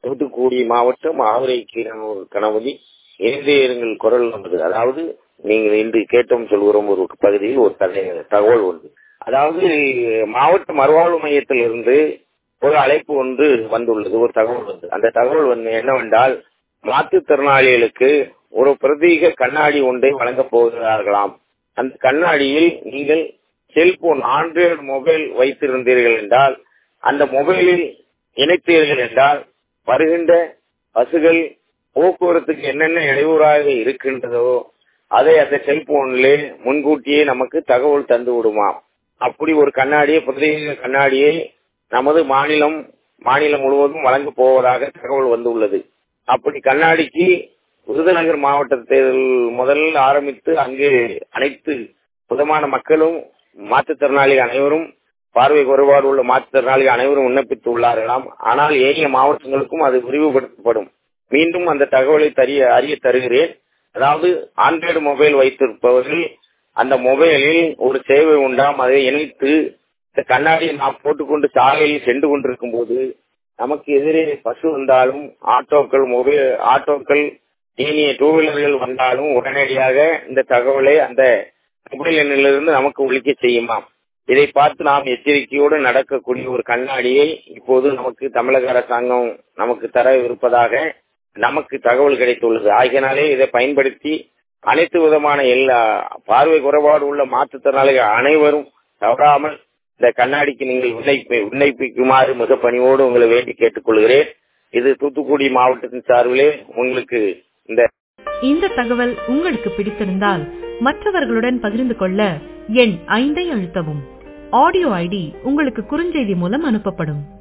தூத்துக்குடி மாவட்டம் ஆவரை கணபதி இணைந்தேருங்கள் குரல் நமது அதாவது நீங்கள் இன்று கேட்டோம் சொல்கிறோம் ஒரு பகுதியில் ஒரு கதை தகவல் உண்டு அதாவது மாவட்ட மறுவாழ்வு மையத்தில் இருந்து ஒரு அழைப்பு ஒன்று வந்துள்ளது ஒரு தகவல் வந்து அந்த தகவல் வந்து என்னவென்றால் மாற்றுத்திறனாளிகளுக்கு ஒரு பிரதீக கண்ணாடி ஒன்றை வழங்கப் போகிறார்களாம் அந்த கண்ணாடியில் நீங்கள் செல்போன் ஆண்ட்ராய்டு மொபைல் வைத்திருந்தீர்கள் என்றால் அந்த மொபைலில் இணைத்தீர்கள் என்றால் வருகின்ற பஸ்கள் போக்குவரத்துக்கு என்னென்ன இடையூறாக இருக்கின்றதோ அதை அந்த செல்போனிலே முன்கூட்டியே நமக்கு தகவல் தந்து விடுமாம் அப்படி ஒரு கண்ணாடியை பிரத்யேக கண்ணாடியை நமது மாநிலம் மாநிலம் முழுவதும் வழங்க போவதாக தகவல் வந்துள்ளது அப்படி கண்ணாடிக்கு விருதுநகர் மாவட்டத்தில் முதலில் ஆரம்பித்து அங்கு அனைத்து விதமான மக்களும் மாற்றுத்திறனாளி அனைவரும் பார்வை குறைபாடு உள்ள மாற்றுத்திறனாளி அனைவரும் விண்ணப்பித்து உள்ளார்களாம் ஆனால் ஏனைய மாவட்டங்களுக்கும் அது விரிவுபடுத்தப்படும் மீண்டும் அந்த தகவலை தரிய அறிய தருகிறேன் அதாவது ஆண்ட்ராய்டு மொபைல் வைத்திருப்பவர்கள் அந்த மொபைலில் ஒரு சேவை உண்டாம் அதை இணைத்து இந்த கண்ணாடியை நாம் போட்டுக்கொண்டு சாலையில் சென்று கொண்டிருக்கும் போது நமக்கு எதிரே பசு வந்தாலும் ஆட்டோக்கள் மொபைல் ஆட்டோக்கள் ஏனைய டூ வீலர்கள் வந்தாலும் உடனடியாக இந்த தகவலை அந்த மொபைல் எண்ணிலிருந்து நமக்கு ஒழிக்க செய்யுமாம் இதை பார்த்து நாம் எச்சரிக்கையோடு நடக்கக்கூடிய ஒரு கண்ணாடியை இப்போது நமக்கு தமிழக அரசாங்கம் நமக்கு தர இருப்பதாக நமக்கு தகவல் கிடைத்துள்ளது ஆகியனாலே இதை பயன்படுத்தி அனைத்து விதமான எல்லா பார்வை குறைபாடு உள்ள மாற்றுத்திறனாளிகள் அனைவரும் தவறாமல் இந்த கண்ணாடிக்கு நீங்கள் விண்ணப்பி விண்ணப்பிக்குமாறு மிக பணிவோடு உங்களை வேண்டி கேட்டுக்கொள்கிறேன் இது தூத்துக்குடி மாவட்டத்தின் சார்பிலே உங்களுக்கு இந்த இந்த தகவல் உங்களுக்கு பிடித்திருந்தால் மற்றவர்களுடன் பகிர்ந்து கொள்ள எண் ஐந்தை அழுத்தவும் ஆடியோ ஐடி உங்களுக்கு குறுஞ்செய்தி மூலம் அனுப்பப்படும்